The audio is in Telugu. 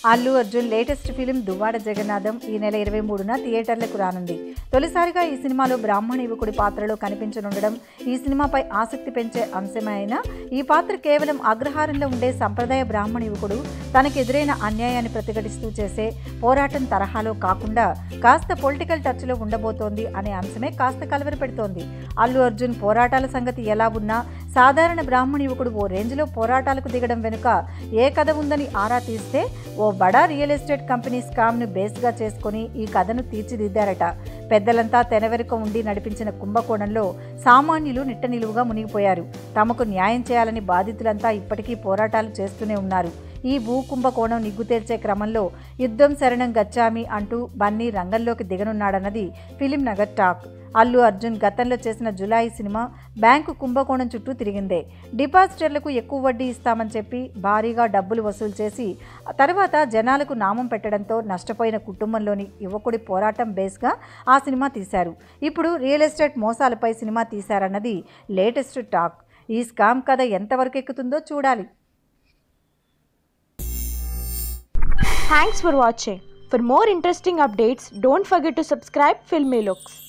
అల్లు అర్జున్ లేటెస్ట్ ఫిలిం దువ్వాడ జగన్నాథం ఈ నెల ఇరవై మూడున థియేటర్లకు రానుంది తొలిసారిగా ఈ సినిమాలో బ్రాహ్మణ యువకుడి పాత్రలో కనిపించనుండడం ఈ సినిమాపై ఆసక్తి పెంచే అంశమైన ఈ పాత్ర కేవలం అగ్రహారంలో ఉండే సంప్రదాయ బ్రాహ్మణ యువకుడు తనకు ఎదురైన అన్యాయాన్ని ప్రతిఘటిస్తూ చేసే పోరాటం తరహాలో కాకుండా కాస్త పొలిటికల్ టచ్లో ఉండబోతోంది అనే అంశమే కాస్త కలవరపెడుతోంది అల్లు అర్జున్ పోరాటాల సంగతి ఎలా ఉన్నా సాధారణ బ్రాహ్మణ యువకుడు ఓ రేంజ్లో పోరాటాలకు దిగడం వెనుక ఏ కథ ఉందని ఆరా తీస్తే ఓ బడా రియల్ ఎస్టేట్ కంపెనీ స్కామ్ను బేస్గా చేసుకుని ఈ కథను తీర్చిదిద్దారట పెద్దలంతా తెర వెనుక ఉండి నడిపించిన కుంభకోణంలో సామాన్యులు నిట్ట నిలువుగా మునిగిపోయారు తమకు న్యాయం చేయాలని బాధితులంతా ఇప్పటికీ పోరాటాలు చేస్తూనే ఉన్నారు ఈ భూ కుంభకోణం నిగ్గు తేల్చే క్రమంలో యుద్ధం శరణం గచ్చామి అంటూ బన్నీ రంగంలోకి దిగనున్నాడన్నది ఫిలిం నగర్ టాక్ అల్లు అర్జున్ గతంలో చేసిన జులాయి సినిమా బ్యాంకు కుంభకోణం చుట్టూ తిరిగిందే డిపాజిటర్లకు ఎక్కువ వడ్డీ ఇస్తామని చెప్పి భారీగా డబ్బులు వసూలు చేసి తర్వాత జనాలకు నామం పెట్టడంతో నష్టపోయిన కుటుంబంలోని యువకుడి పోరాటం బేస్గా ఆ సినిమా తీశారు ఇప్పుడు రియల్ ఎస్టేట్ మోసాలపై సినిమా తీశారన్నది లేటెస్ట్ టాక్ ఈ స్కామ్ కథ ఎంతవరకు ఎక్కుతుందో చూడాలి Thanks for watching. For more interesting updates, don't forget to subscribe Filmy Looks.